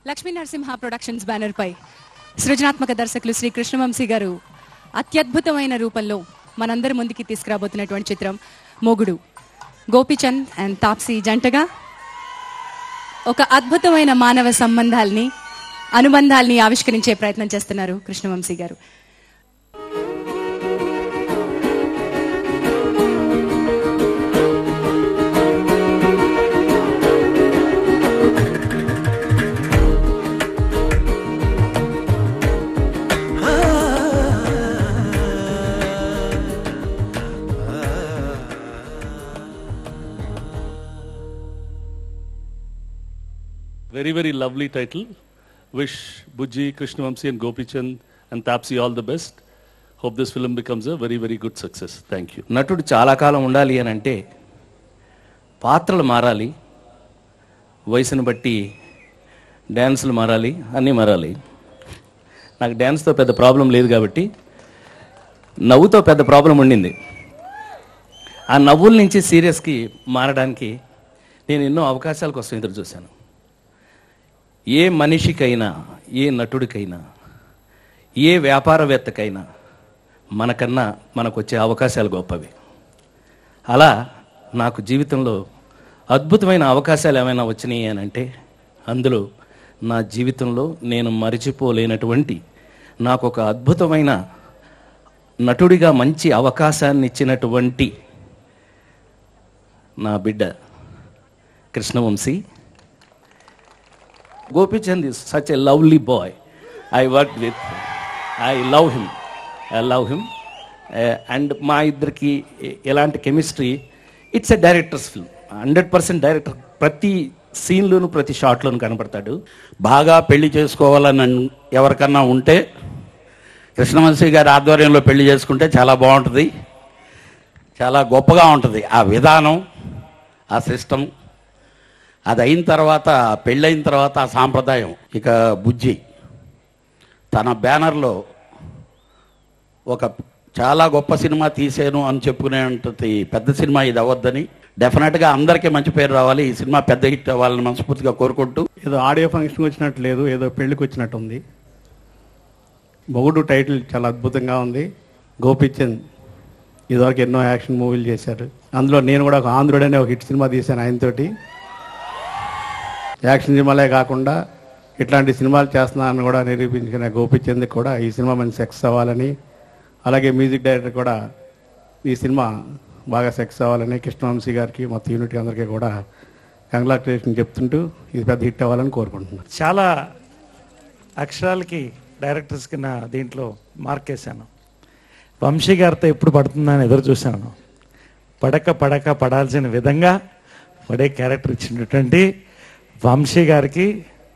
Lakshmi Narasimha productions banner పై సృజనాత్మక దర్శకులు శ్రీ కృష్ణవంశీ గారు అత్యద్భుతమైన రూపంలో మనందరి ముందుకి తీసుకురాబోతున్నటువంటి చిత్రం మొగుడు గోపిచంద్ అండ్ తాప్సీ జంటగా ఒక అద్భుతమైన మానవ సంబంధాల్ని అనుబంధాల్ని ఆవిష్కరించే ప్రయత్నం చేస్తున్నారు కృష్ణవంశీ గారు Very, very lovely title. Wish Bujji, Krishnavamsi and Gopichand and Tapsi all the best. Hope this film becomes a very, very good success. Thank you. నటుడు చాలా కాలం ఉండాలి అని అంటే పాత్రలు మారాలి వయసును బట్టి డ్యాన్సులు మారాలి అన్నీ మారాలి నాకు డ్యాన్స్తో పెద్ద ప్రాబ్లం లేదు కాబట్టి నవ్వుతో పెద్ద ప్రాబ్లం ఉండింది ఆ నవ్వుల నుంచి సీరియస్కి మారడానికి నేను ఎన్నో అవకాశాల కోసం ఎదురు చూశాను ఏ మనిషికైనా ఏ నటుడికైనా ఏ వ్యాపారవేత్తకైనా మనకన్నా మనకు వచ్చే అవకాశాలు గొప్పవి అలా నాకు జీవితంలో అద్భుతమైన అవకాశాలు ఏమైనా వచ్చినాయి అని అంటే అందులో నా జీవితంలో నేను మరిచిపోలేనటువంటి నాకు ఒక అద్భుతమైన నటుడిగా మంచి అవకాశాన్ని ఇచ్చినటువంటి నా బిడ్డ Krishnavamsi Gopichand is such a lovely boy I work with I love him I love him and మా ఇద్దరికి ఎలాంటి chemistry it's a directors film hundred percent director ప్రతి సీన్లోను ప్రతి షాట్లోను కనపడతాడు బాగా పెళ్లి చేసుకోవాలని అన్- ఎవరికన్నా ఉంటే కృష్ణవంశీ గారి ఆధ్వర్యంలో పెళ్లి చేసుకుంటే చాలా బాగుంటుంది చాలా గొప్పగా ఉంటుంది ఆ విధానం ఆ సిస్టమ్ అది అయిన తర్వాత పెళ్ళైన తర్వాత ఆ సాంప్రదాయం ఇక బుజ్జి తన బ్యానర్లో ఒక చాలా గొప్ప సినిమా తీసాను అని చెప్పుకునేంతటి పెద్ద సినిమా ఇది అవ్వద్దని డెఫినెట్గా అందరికీ మంచి పేరు రావాలి ఈ సినిమా పెద్ద హిట్ అవ్వాలని మనస్ఫూర్తిగా కోరుకుంటూ ఏదో ఆడియో ఫంక్షన్కి వచ్చినట్టు లేదు ఏదో పెళ్లికి వచ్చినట్టు ఉంది మొగుడు టైటిల్ చాలా అద్భుతంగా ఉంది గోపిచంద్ ఇదివరకు ఎన్నో యాక్షన్ మూవీలు చేశారు అందులో నేను కూడా ఒక ఆంధ్రుడు అనే ఒక హిట్ సినిమా తీశాను ఆయనతోటి యాక్షన్ సినిమాలే కాకుండా ఇట్లాంటి సినిమాలు చేస్తున్నానని కూడా నిరూపించుకునే గోపిచంద్ కూడా ఈ సినిమా మంచి సక్సెస్ అవ్వాలని అలాగే మ్యూజిక్ డైరెక్టర్ కూడా ఈ సినిమా బాగా సక్సెస్ అవ్వాలని కృష్ణవంశీ గారికి మొత్తం యూనిట్ అందరికీ కూడా కంగ్రాచులేషన్ చెప్తుంటూ ఇది పెద్ద హిట్ అవ్వాలని కోరుకుంటున్నాను చాలా అక్షరాలకి డైరెక్టర్స్ కింద దీంట్లో మార్క్ వేశాను వంశీ గారితో ఎప్పుడు పడుతుందని ఎదురు చూశాను పడక పడక పడాల్సిన విధంగా పడే క్యారెక్టర్ ఇచ్చినటువంటి వంశీ గారికి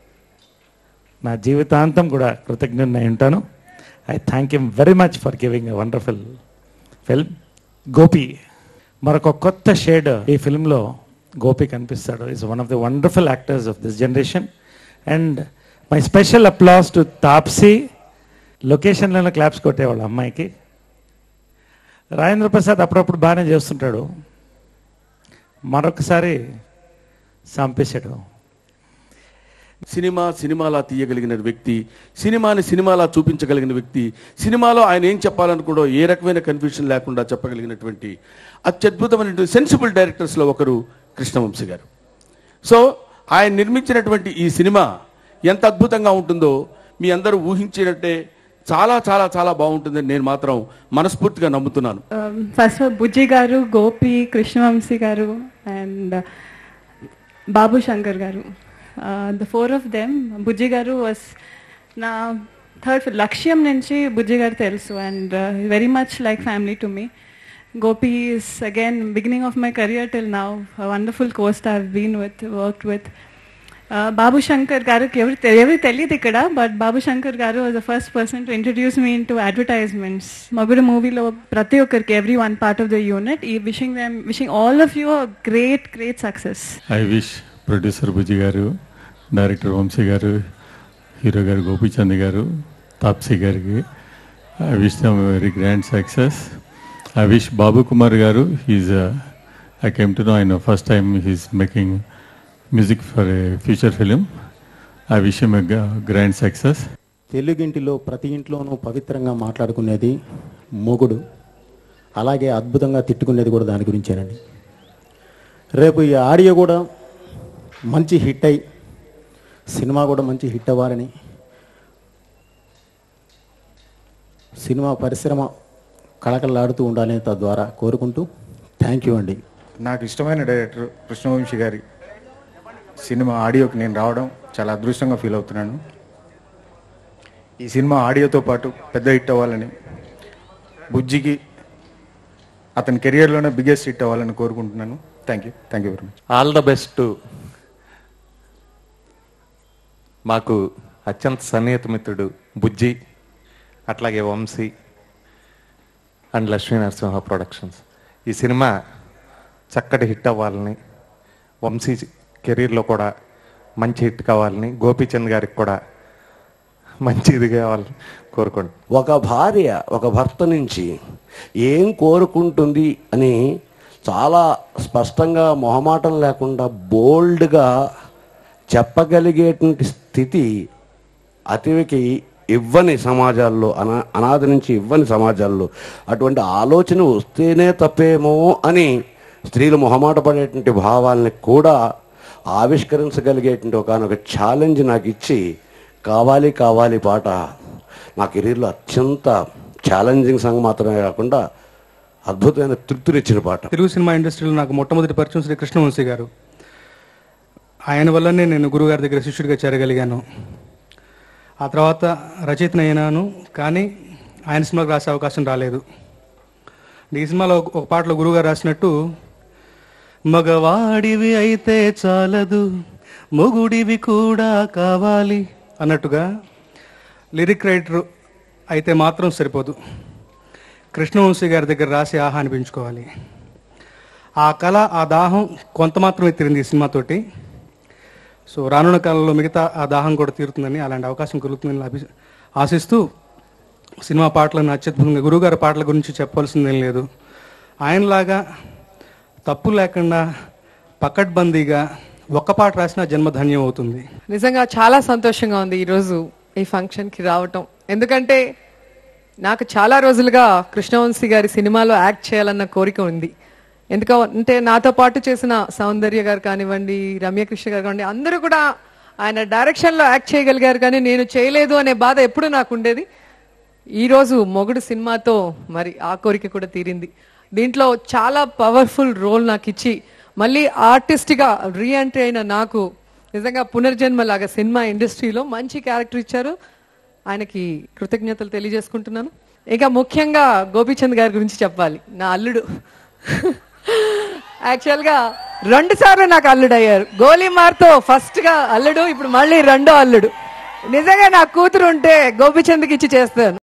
నా జీవితాంతం కూడా కృతజ్ఞున్నై ఉంటాను I thank you very much for giving a wonderful film Gopi మరొక కొత్త షేడ్ ఈ ఫిల్మ్లో గోపి కనిపిస్తాడు is one of the wonderful actors of this generation and my special applause to Taapsee లొకేషన్లలో క్లాప్స్ కొట్టేవాళ్ళు అమ్మాయికి రాజేంద్ర ప్రసాద్ అప్పుడప్పుడు బాగానే చేస్తుంటాడు మరొకసారి చంపేశాడు సినిమా సినిమాలా తీయగలిగిన వ్యక్తి సినిమాని సినిమాలా చూపించగలిగిన వ్యక్తి సినిమాలో ఆయన ఏం చెప్పాలనుకుంటో ఏ రకమైన కన్ఫ్యూషన్ లేకుండా చెప్పగలిగినటువంటి అత్యద్భుతమైనటువంటి సెన్సిబుల్ డైరెక్టర్స్లో ఒకరు కృష్ణవంశీ గారు సో ఆయన నిర్మించినటువంటి ఈ సినిమా ఎంత అద్భుతంగా ఉంటుందో మీ అందరూ ఊహించినట్టే చాలా చాలా చాలా బాగుంటుందని నేను మాత్రం మనస్ఫూర్తిగా నమ్ముతున్నాను ఫస్ట్ బుజ్జి గారు గోపి కృష్ణవంశీ గారు and Babu Shankar garu the four of them Bujji garu was నా థర్డ్ లక్ష్యం నుంచి బుజ్జి గారు తెలుసు and very much like family to me Gopi is again beginning of my career till now wonderful coast I been with work with Babu Shankar గారికి ఎవరు తె- ఎవరు తెలియదు ఇక్కడ but Babu Shankar garu was the first person to introduce me in to advertisements మగుడు మూవీలో ప్రతి ఒక్కరికి every one part of the unit ఈ wishing wishing all of you great great success I wish producer Bujji garu director Vamsi గారు హీరో గారు గోపీచంద్ గారు తాప్సీ గారికి I wish them very grand success I wish Babu Kumar garu he's I came to know ఆయన first time he's making music for a future film. I wish them grand success తెలుగింటిలో ప్రతి ఇంట్లోనూ పవిత్రంగా మాట్లాడుకునేది మొగుడు అలాగే అద్భుతంగా తిట్టుకునేది కూడా దాని గురించేనండి రేపు ఈ ఆడియో కూడా మంచి హిట్ అయి సినిమా కూడా మంచి హిట్ అవ్వాలని సినిమా పరిశ్రమ కళకళలాడుతూ ఉండాలని తద్వారా కోరుకుంటూ థ్యాంక్ యూ అండి నాకు ఇష్టమైన డైరెక్టర్ కృష్ణవంశీ గారి సినిమా ఆడియోకి నేను రావడం చాలా అదృష్టంగా ఫీల్ అవుతున్నాను ఈ సినిమా ఆడియోతో పాటు పెద్ద హిట్ అవ్వాలని బుజ్జికి అతని కెరియర్లోనే బిగ్గెస్ట్ హిట్ అవ్వాలని కోరుకుంటున్నాను thank you thank you very much all the best మాకు అత్యంత సన్నిహిత మిత్రుడు బుజ్జి అట్లాగే వంశీ అండ్ లక్ష్మీ నరసింహ ప్రొడక్షన్స్ ఈ సినిమా చక్కటి హిట్ అవ్వాలని వంశీ కెరీర్లో కూడా మంచి హిట్ కావాలని గోపీచంద్ గారికి కూడా మంచి ఇది కావాలని కోరుకోండి ఒక భార్య ఒక భర్త నుంచి ఏం కోరుకుంటుంది అని చాలా స్పష్టంగా మొహమాటం లేకుండా బోల్డ్గా చెప్పగలిగేటువంటి స్థితి అతివికి ఇవ్వని సమాజాల్లో అనా అనాథ నుంచి ఇవ్వని సమాజాల్లో అటువంటి ఆలోచన వస్తేనే తప్పేమో అని స్త్రీలు మొహమాట పడేటువంటి భావాల్ని కూడా ఆవిష్కరించగలిగేటువంటి ఒకనొక ఛాలెంజ్ నాకు ఇచ్చి కావాలి కావాలి పాట నా కెరీర్లో అత్యంత ఛాలెంజింగ్ సాంగ్ మాత్రమే కాకుండా అద్భుతమైన తృప్తినిచ్చిన పాట తెలుగు సినిమా ఇండస్ట్రీలో నాకు మొట్టమొదటి పరిచయం శ్రీ కృష్ణవంశీ గారు ఆయన వల్లనే నేను గురువుగారి దగ్గర శిష్యుడిగా చేరగలిగాను ఆ తర్వాత రచయితను అయినాను కానీ ఆయన సినిమాకు రాసే అవకాశం రాలేదు ఈ సినిమాలో ఒక ఒక పాటలో గురువుగారు రాసినట్టు మగవాడివి అయితే చాలదు మొగుడివి కూడా కావాలి అన్నట్టుగా లిరిక్ రైటర్ అయితే మాత్రం సరిపోదు కృష్ణవంశీ గారి దగ్గర రాసి ఆహా అనిపించుకోవాలి ఆ కళ ఆ దాహం కొంత మాత్రమే తీరింది ఈ సినిమాతోటి సో రానున్న కాలంలో మిగతా ఆ దాహం కూడా తీరుతుందని అలాంటి అవకాశం కలుగుతుందని అభి ఆశిస్తూ సినిమా పాటలను అత్యద్భుతంగా గురువుగారి పాటల గురించి చెప్పాల్సిందేం లేదు ఆయనలాగా తప్పు లేకుండా పకడ్బందీగా ఒక్క పాట రాసినా జన్మధన్యం అవుతుంది నిజంగా చాలా సంతోషంగా ఉంది ఈరోజు ఈ ఫంక్షన్కి రావటం ఎందుకంటే నాకు చాలా రోజులుగా కృష్ణవంశీ గారి సినిమాలో యాక్ట్ చేయాలన్న కోరిక ఉంది ఎందుకంటే నాతో పాటు చేసిన సౌందర్య గారు కానివ్వండి రమ్యకృష్ణ గారు కానివ్వండి అందరూ కూడా ఆయన డైరెక్షన్లో యాక్ట్ చేయగలిగారు కానీ నేను చేయలేదు అనే బాధ ఎప్పుడూ నాకు ఉండేది ఈరోజు మొగుడు సినిమాతో మరి ఆ కోరిక కూడా తీరింది దీంట్లో చాలా పవర్ఫుల్ రోల్ నాకు ఇచ్చి మళ్ళీ ఆర్టిస్ట్గా రీఎంట్రీ అయిన నాకు నిజంగా పునర్జన్మ లాగా సినిమా ఇండస్ట్రీలో మంచి క్యారెక్టర్ ఇచ్చారు ఆయనకి కృతజ్ఞతలు తెలియజేసుకుంటున్నాను ఇక ముఖ్యంగా గోపీచంద్ గారి గురించి చెప్పాలి నా అల్లుడు యాక్చువల్గా రెండు సార్లు నాకు అల్లుడు అయ్యారు గోలీమార్తో ఫస్ట్ గా అల్లుడు ఇప్పుడు మళ్ళీ రెండో అల్లుడు నిజంగా నా కూతురు ఉంటే గోపిచంద్కి ఇచ్చి చేస్తాను